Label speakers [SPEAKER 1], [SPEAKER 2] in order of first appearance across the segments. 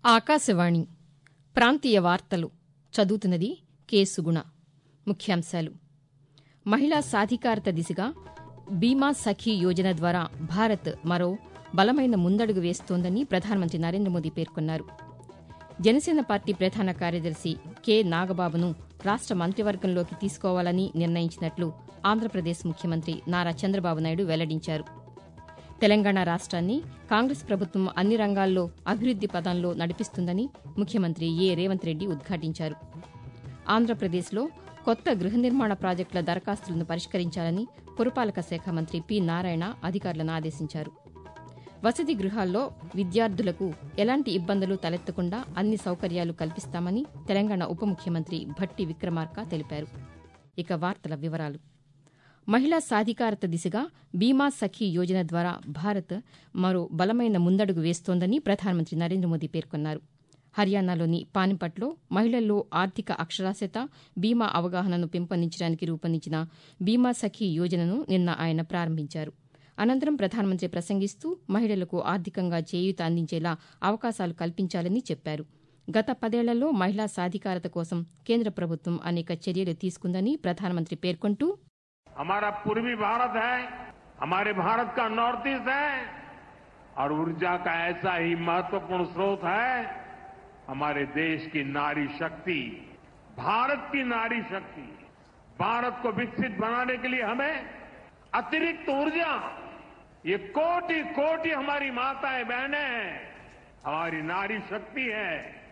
[SPEAKER 1] ఆకాశవాణి ప్రాంతీయ వార్తలు చదువుతున్నది కె సుగుణ ముఖ్యాంశాలు మహిళా సాధికారత దిశగా బీమా సఖీ యోజన ద్వారా భారత్ మరో బలమైన ముందడుగు వేస్తోందని ప్రధానమంత్రి నరేంద్ర మోదీ పేర్కొన్నారు జనసేన పార్టీ ప్రధాన కార్యదర్శి కె నాగబాబును రాష్ట మంత్రివర్గంలోకి తీసుకోవాలని నిర్ణయించినట్లు ఆంధ్రప్రదేశ్ ముఖ్యమంత్రి నారా చంద్రబాబు నాయుడు వెల్లడించారు తెలంగాణ రాష్ట్రాన్ని కాంగ్రెస్ ప్రభుత్వం అన్ని రంగాల్లో అభివృద్ది పదంలో నడిపిస్తుందని ముఖ్యమంత్రి ఏ రేవంత్ రెడ్డి ఉద్ఘాటించారు ఆంధ్రప్రదేశ్లో కొత్త గృహ నిర్మాణ ప్రాజెక్టుల దరఖాస్తులను పరిష్కరించాలని పురపాలక శాఖ మంత్రి పి నారాయణ అధికారులను ఆదేశించారు వసతి గృహాల్లో విద్యార్థులకు ఎలాంటి ఇబ్బందులు తలెత్తకుండా అన్ని సౌకర్యాలు కల్పిస్తామని తెలంగాణ ఉప ముఖ్యమంత్రి భట్టి విక్రమార్క తెలిపారు ఇక వార్తల వివరాలు మహిళా సాధికారత దిశగా బీమా సఖీ యోజన ద్వారా భారత్ మరో బలమైన ముందడుగు వేస్తోందని ప్రధానమంత్రి నరేంద్ర మోదీ పేర్కొన్నారు హర్యానాలోని పానిపట్లో మహిళల్లో ఆర్థిక అక్షరాస్యత బీమా అవగాహనను పెంపొందించడానికి రూపొందించిన బీమా సఖీ యోజనను నిన్న ఆయన ప్రారంభించారు అనంతరం ప్రధానమంత్రి ప్రసంగిస్తూ మహిళలకు ఆర్థికంగా చేయూత అందించేలా అవకాశాలు కల్పించాలని చెప్పారు గత పదేళ్లలో మహిళా సాధికారత కోసం కేంద్ర ప్రభుత్వం అనేక చర్యలు తీసుకుందని ప్రధానమంత్రి పేర్కొంటూ
[SPEAKER 2] हमारा पूर्वी भारत है हमारे भारत का नॉर्थ ईस्ट है और ऊर्जा का ऐसा ही महत्वपूर्ण स्रोत है हमारे देश की नारी शक्ति भारत की नारी शक्ति भारत को विकसित बनाने के लिए हमें अतिरिक्त ऊर्जा ये कोटि कोटि हमारी माताएं बहनें हैं हमारी नारी शक्ति है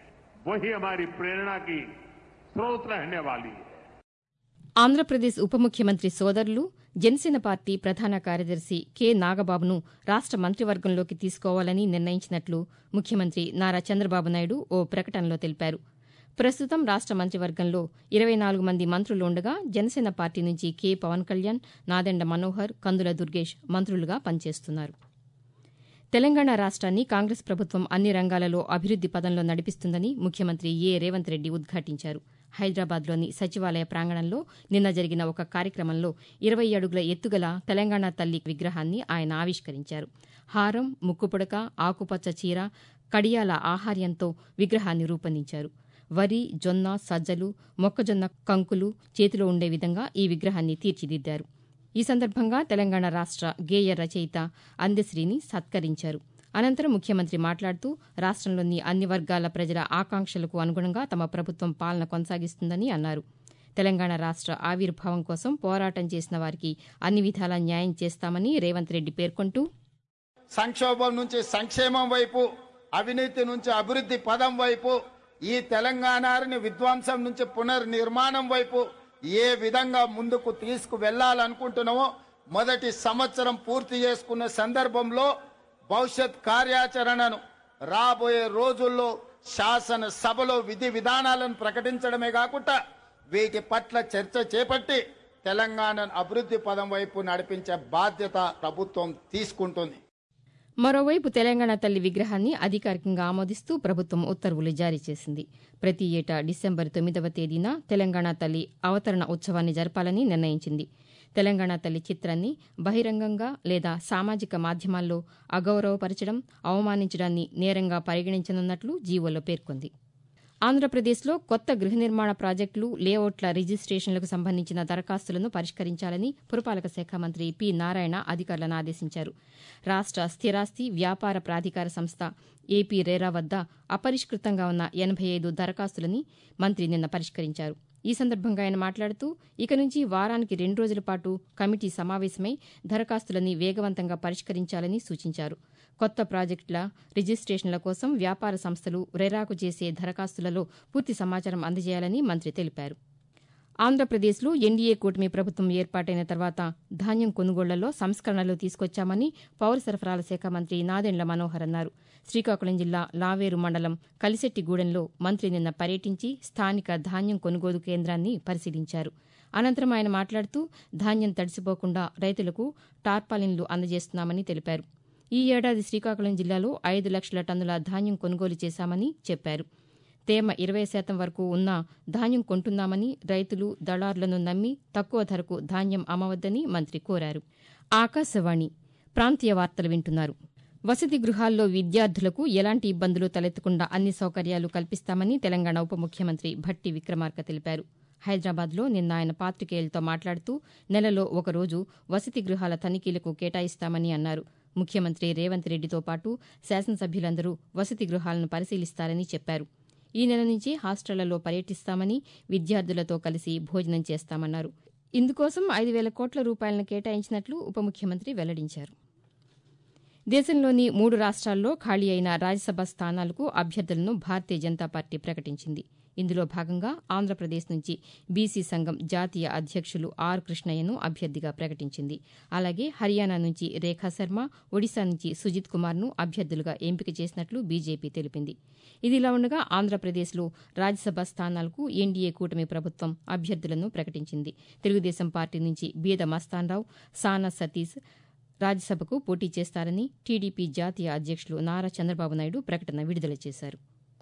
[SPEAKER 2] वही हमारी प्रेरणा की स्रोत रहने वाली है
[SPEAKER 1] ఆంధ్రప్రదేశ్ ఉప ముఖ్యమంత్రి సోదరులు జనసేన పార్టీ ప్రధాన కార్యదర్శి కె నాగబాబును రాష్ట మంత్రివర్గంలోకి తీసుకోవాలని నిర్ణయించినట్లు ముఖ్యమంత్రి నారా చంద్రబాబు నాయుడు ఓ ప్రకటనలో తెలిపారు ప్రస్తుతం రాష్ట మంత్రివర్గంలో ఇరవై నాలుగు మంది మంత్రులు ఉండగా జనసేన పార్టీ నుంచి కె పవన్ కళ్యాణ్ నాదెండ మనోహర్ కందుల దుర్గేష్ మంత్రులుగా పనిచేస్తున్నారు తెలంగాణ రాష్ట్రాన్ని కాంగ్రెస్ ప్రభుత్వం అన్ని రంగాలలో అభివృద్ది పదంలో నడిపిస్తుందని ముఖ్యమంత్రి ఏ రేవంత్ రెడ్డి ఉద్ఘాటించారు హైదరాబాద్లోని సచివాలయ ప్రాంగణంలో నిన్న జరిగిన ఒక కార్యక్రమంలో ఇరవై అడుగుల ఎత్తుగల తెలంగాణ తల్లి విగ్రహాన్ని ఆయన ఆవిష్కరించారు హారం ముక్కుపుడక ఆకుపచ్చ చీర కడియాల ఆహార్యంతో విగ్రహాన్ని రూపొందించారు వరి జొన్న సజ్జలు మొక్కజొన్న కంకులు చేతిలో ఉండే విధంగా ఈ విగ్రహాన్ని తీర్చిదిద్దారు ఈ సందర్భంగా తెలంగాణ రాష్ట గేయ రచయిత అందశ్రీని సత్కరించారు అనంతరం ముఖ్యమంత్రి మాట్లాడుతూ రాష్టంలోని అన్ని వర్గాల ప్రజల ఆకాంక్షలకు అనుగుణంగా తమ ప్రభుత్వం పాలన కొనసాగిస్తుందని అన్నారు తెలంగాణ రాష్ట ఆవిర్భావం కోసం పోరాటం చేసిన వారికి అన్ని విధాలా న్యాయం చేస్తామని రేవంత్ రెడ్డి పేర్కొంటూ
[SPEAKER 3] సంక్షోభం నుంచి సంక్షేమం వైపు అవినీతి నుంచి అభివృద్ధి పదం వైపు ఈ తెలంగాణని విధ్వంసం నుంచి పునర్నిర్మాణం వైపు ఏ విధంగా ముందుకు తీసుకు వెళ్లాలనుకుంటున్నామో మొదటి సంవత్సరం పూర్తి చేసుకున్న సందర్భంలో భవిష్యత్ కార్యాచరణను రాబోయే రోజుల్లో శాసన సభలో విధి విధానాలను ప్రకటించడమే కాకుండా వీటి పట్ల చర్చ చేపట్టి తెలంగాణను అభివృద్ధి పదం వైపు నడిపించే బాధ్యత ప్రభుత్వం తీసుకుంటుంది
[SPEAKER 1] మరోవైపు తెలంగాణ తల్లి విగ్రహాన్ని అధికారికంగా ఆమోదిస్తూ ప్రభుత్వం ఉత్తర్వులు జారీ చేసింది ప్రతి ఏటా డిసెంబర్ తొమ్మిదవ తేదీన తెలంగాణ తల్లి అవతరణ ఉత్సవాన్ని జరపాలని నిర్ణయించింది తెలంగాణ తల్లి చిత్రాన్ని బహిరంగంగా లేదా సామాజిక మాధ్యమాల్లో అగౌరవపరచడం అవమానించడాన్ని నేరంగా పరిగణించనున్నట్లు జీవోలో పేర్కొంది ఆంధ్రప్రదేశ్లో కొత్త గృహ నిర్మాణ ప్రాజెక్టులు లేఅవుట్ల రిజిస్టేషన్లకు సంబంధించిన దరఖాస్తులను పరిష్కరించాలని పురపాలక శాఖ మంత్రి పి నారాయణ అధికారులను ఆదేశించారు రాష్ట స్థిరాస్తి వ్యాపార ప్రాధికార సంస్థ ఏపీ రేరా వద్ద అపరిష్కృతంగా ఉన్న ఎనభై ఐదు దరఖాస్తులని మంత్రి నిన్న పరిష్కరించారు ఈ సందర్భంగా ఆయన మాట్లాడుతూ ఇక నుంచి వారానికి రెండు రోజుల పాటు కమిటీ సమావేశమై దరఖాస్తులని వేగవంతంగా పరిష్కరించాలని సూచించారు కొత్త ప్రాజెక్టుల రిజిస్టేషన్ల కోసం వ్యాపార సంస్థలు రెరాకు చేసే దరఖాస్తులలో పూర్తి సమాచారం అందజేయాలని మంత్రి తెలిపారు ఆంధ్రప్రదేశ్లో ఎన్డీఏ కూటమి ప్రభుత్వం ఏర్పాటైన తర్వాత ధాన్యం కొనుగోళ్లలో సంస్కరణలు తీసుకొచ్చామని పౌర సరఫరాల శాఖ మంత్రి నాదెండ్ల మనోహర్ అన్నారు శ్రీకాకుళం జిల్లా లావేరు మండలం కలిశెట్టిగూడెంలో మంత్రి నిన్న పర్యటించి స్థానిక ధాన్యం కొనుగోలు కేంద్రాన్ని పరిశీలించారు అనంతరం ఆయన మాట్లాడుతూ ధాన్యం తడిసిపోకుండా రైతులకు టార్పాలిన్లు అందజేస్తున్నామని తెలిపారు ఈ ఏడాది శ్రీకాకుళం జిల్లాలో ఐదు లక్షల టన్నుల ధాన్యం కొనుగోలు చేశామని చెప్పారు తేమ ఇరవై శాతం వరకు ఉన్న ధాన్యం కొంటున్నామని రైతులు దళారులను నమ్మి తక్కువ ధరకు ధాన్యం అమ్మవద్దని మంత్రి కోరారు ఆకాశవాణి ప్రాంతీయ వార్తలు వింటున్నారు వసతి గృహాల్లో విద్యార్థులకు ఎలాంటి ఇబ్బందులు తలెత్తకుండా అన్ని సౌకర్యాలు కల్పిస్తామని తెలంగాణ ఉప ముఖ్యమంత్రి భట్టి విక్రమార్క తెలిపారు హైదరాబాద్లో నిన్న ఆయన పాతికేయులతో మాట్లాడుతూ నెలలో ఒకరోజు వసతి గృహాల తనిఖీలకు కేటాయిస్తామని అన్నారు ముఖ్యమంత్రి రేవంత్ రెడ్డితో పాటు శాసనసభ్యులందరూ వసతి గృహాలను పరిశీలిస్తారని చెప్పారు ఈ నెల నుంచి హాస్టళ్లలో పర్యటిస్తామని విద్యార్థులతో కలిసి భోజనం చేస్తామన్నారు ఇందుకోసం ఐదు వేల కోట్ల రూపాయలను కేటాయించినట్లు ఉప ముఖ్యమంత్రి వెల్లడించారు దేశంలోని మూడు రాష్ట్రాల్లో ఖాళీ అయిన రాజ్యసభ స్థానాలకు అభ్యర్థులను భారతీయ జనతా పార్టీ ప్రకటించింది ఇందులో భాగంగా ఆంధ్రప్రదేశ్ నుంచి బీసీ సంఘం జాతీయ అధ్యక్షులు ఆర్ కృష్ణయ్యను అభ్యర్థిగా ప్రకటించింది అలాగే హర్యానా నుంచి రేఖా శర్మ ఒడిశా నుంచి సుజిత్ కుమార్ను అభ్యర్థులుగా ఎంపిక చేసినట్లు బీజేపీ తెలిపింది ఇదిలా ఉండగా ఆంధ్రప్రదేశ్లో రాజ్యసభ స్థానాలకు ఎన్డీఏ కూటమి ప్రభుత్వం అభ్యర్థులను ప్రకటించింది తెలుగుదేశం పార్టీ నుంచి బీద మస్తాన్రావు సానా సతీష్ రాజ్యసభకు పోటీ చేస్తారని టీడీపీ జాతీయ అధ్యక్షులు నారా చంద్రబాబు నాయుడు ప్రకటన విడుదల చేశారు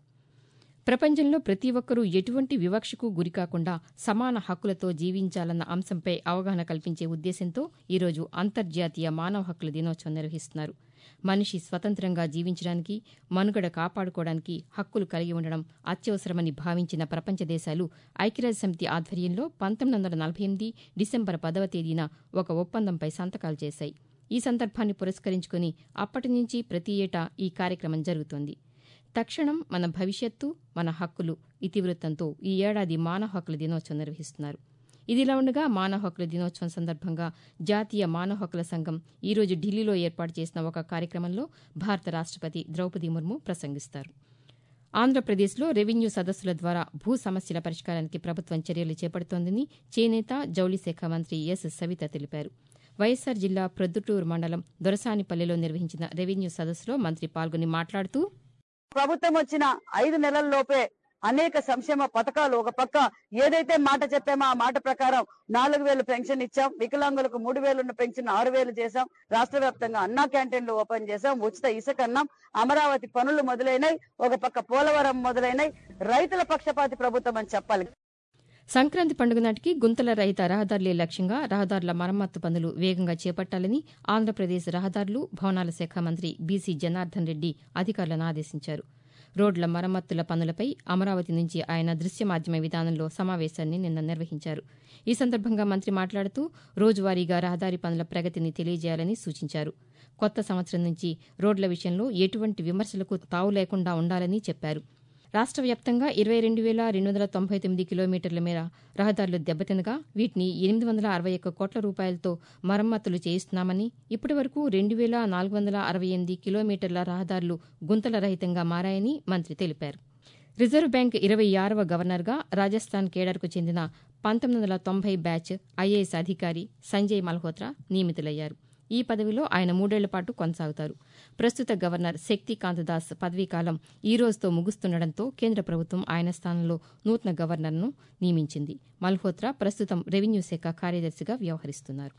[SPEAKER 1] ప్రపంచంలో ప్రతి ఒక్కరూ ఎటువంటి వివక్షకు గురికాకుండా సమాన హక్కులతో జీవించాలన్న అంశంపై అవగాహన కల్పించే ఉద్దేశంతో ఈరోజు అంతర్జాతీయ మానవ హక్కుల దినోత్సవం నిర్వహిస్తున్నారు మనిషి స్వతంత్రంగా జీవించడానికి మనుగడ కాపాడుకోవడానికి హక్కులు కలిగి ఉండడం అత్యవసరమని భావించిన ప్రపంచ దేశాలు ఐక్యరాజ్యసమితి ఆధ్వర్యంలో పంతొమ్మిది వందల నలభై ఎనిమిది డిసెంబర్ పదవ తేదీన ఒక ఒప్పందంపై సంతకాలు చేశాయి ఈ సందర్భాన్ని పురస్కరించుకుని అప్పటి నుంచి ప్రతి ఏటా ఈ కార్యక్రమం జరుగుతోంది తక్షణం మన భవిష్యత్తు మన హక్కులు ఇతివృత్తంతో ఈ ఏడాది మానవ హక్కుల దినోత్సవం నిర్వహిస్తున్నారు ఇదిలా ఉండగా మానవ హక్కుల దినోత్సవం సందర్భంగా జాతీయ మానవ హక్కుల సంఘం ఈరోజు ఢిల్లీలో ఏర్పాటు చేసిన ఒక కార్యక్రమంలో భారత రాష్టపతి ద్రౌపది ముర్ము ప్రసంగిస్తారు ఆంధ్రప్రదేశ్లో రెవెన్యూ సదస్సుల ద్వారా భూ సమస్యల పరిష్కారానికి ప్రభుత్వం చర్యలు చేపడుతోందని చేనేత జౌళి శాఖ మంత్రి ఎస్ సవిత తెలిపారు వైఎస్సార్ జిల్లా ప్రొద్దుటూరు మండలం దొరసానిపల్లెలో నిర్వహించిన రెవెన్యూ సదస్సులో మంత్రి పాల్గొని మాట్లాడుతూ
[SPEAKER 4] ప్రభుత్వం వచ్చిన ఐదు నెలల లోపే అనేక సంక్షేమ పథకాలు ఒక పక్క ఏదైతే మాట చెప్పామో ఆ మాట ప్రకారం నాలుగు వేలు పెన్షన్ ఇచ్చాం వికలాంగులకు మూడు వేలు ఉన్న పెన్షన్ ఆరు వేలు చేశాం రాష్ట్ర వ్యాప్తంగా అన్నా క్యాంటీన్లు ఓపెన్ చేశాం ఉచిత ఇసుక అన్నాం అమరావతి పనులు మొదలైనాయి ఒక పక్క పోలవరం మొదలైనాయి రైతుల పక్షపాతి ప్రభుత్వం అని చెప్పాలి
[SPEAKER 1] సంక్రాంతి పండుగ నాటికి గుంతల రహిత రహదారులే లక్ష్యంగా రహదారుల మరమ్మత్తు పనులు వేగంగా చేపట్టాలని ఆంధ్రప్రదేశ్ రహదారులు భవనాల శాఖ మంత్రి బీసీ జనార్దన్ రెడ్డి అధికారులను ఆదేశించారు రోడ్ల మరమ్మతుల పనులపై అమరావతి నుంచి ఆయన దృశ్య మాధ్యమ విధానంలో సమావేశాన్ని నిన్న నిర్వహించారు ఈ సందర్భంగా మంత్రి మాట్లాడుతూ రోజువారీగా రహదారి పనుల ప్రగతిని తెలియజేయాలని సూచించారు కొత్త సంవత్సరం నుంచి రోడ్ల విషయంలో ఎటువంటి విమర్శలకు తావు లేకుండా ఉండాలని చెప్పారు రాష్ట్ర వ్యాప్తంగా ఇరవై రెండు వేల రెండు వందల తొంభై తొమ్మిది కిలోమీటర్ల మేర రహదారులు దెబ్బతినగా వీటిని ఎనిమిది వందల అరవై ఒక్క కోట్ల రూపాయలతో మరమ్మతులు చేయిస్తున్నామని ఇప్పటి వరకు రెండు వేల నాలుగు వందల అరవై ఎనిమిది కిలోమీటర్ల రహదారులు గుంతల రహితంగా మారాయని మంత్రి తెలిపారు రిజర్వ్ బ్యాంక్ ఇరవై ఆరవ గవర్నర్గా రాజస్థాన్ కేడర్కు చెందిన పంతొమ్మిది వందల తొంభై బ్యాచ్ ఐఏఎస్ అధికారి సంజయ్ మల్హోత్రా నియమితులయ్యారు ఈ పదవిలో ఆయన మూడేళ్ల పాటు కొనసాగుతారు ప్రస్తుత గవర్నర్ శక్తికాంత్ దాస్ పదవీకాలం ఈ రోజుతో ముగుస్తుండటంతో కేంద్ర ప్రభుత్వం ఆయన స్థానంలో నూతన గవర్నర్ను నియమించింది మల్హోత్రా ప్రస్తుతం రెవెన్యూ శాఖ కార్యదర్శిగా వ్యవహరిస్తున్నారు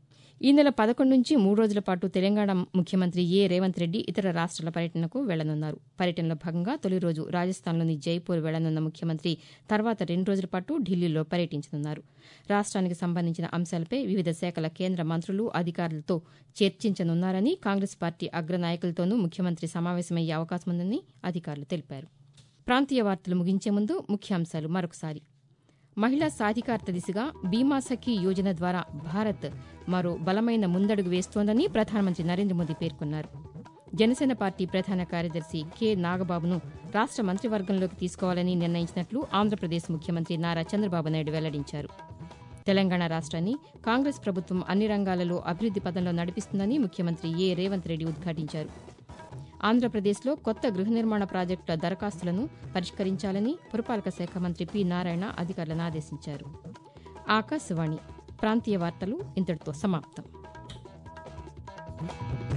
[SPEAKER 1] ఈ నెల పదకొండు నుంచి మూడు రోజుల పాటు తెలంగాణ ముఖ్యమంత్రి ఏ రేవంత్ రెడ్డి ఇతర రాష్ట్రాల పర్యటనకు వెళ్లనున్నారు పర్యటనలో భాగంగా తొలి రోజు రాజస్థాన్లోని జైపూర్ వెళ్లనున్న ముఖ్యమంత్రి తర్వాత రెండు రోజుల పాటు ఢిల్లీలో పర్యటించనున్నారు రాష్ట్రానికి సంబంధించిన అంశాలపై వివిధ శాఖల కేంద్ర మంత్రులు అధికారులతో చర్చించనున్నారని కాంగ్రెస్ పార్టీ అగ్రనాయకులతోనూ ముఖ్యమంత్రి సమావేశమయ్యే అవకాశం ఉందని అధికారులు తెలిపారు ప్రాంతీయ వార్తలు ముగించే ముందు ముఖ్యాంశాలు మరొకసారి మహిళా సాధికారత దిశగా బీమా సఖీ యోజన ద్వారా భారత్ మరో బలమైన ముందడుగు వేస్తోందని ప్రధానమంత్రి నరేంద్ర మోదీ పేర్కొన్నారు జనసేన పార్టీ ప్రధాన కార్యదర్శి కె నాగబాబును రాష్ట మంత్రివర్గంలోకి తీసుకోవాలని నిర్ణయించినట్లు ఆంధ్రప్రదేశ్ ముఖ్యమంత్రి నారా చంద్రబాబు నాయుడు వెల్లడించారు తెలంగాణ రాష్ట్రాన్ని కాంగ్రెస్ ప్రభుత్వం అన్ని రంగాలలో అభివృద్ది పదంలో నడిపిస్తుందని ముఖ్యమంత్రి ఏ రేవంత్ రెడ్డి ఉద్ఘాటించారు ఆంధ్రప్రదేశ్లో కొత్త గృహ నిర్మాణ ప్రాజెక్టుల దరఖాస్తులను పరిష్కరించాలని పురపాలక శాఖ మంత్రి పి నారాయణ అధికారులను ఆదేశించారు ఆకాశవాణి ప్రాంతీయ వార్తలు ఇంతటితో సమాప్తం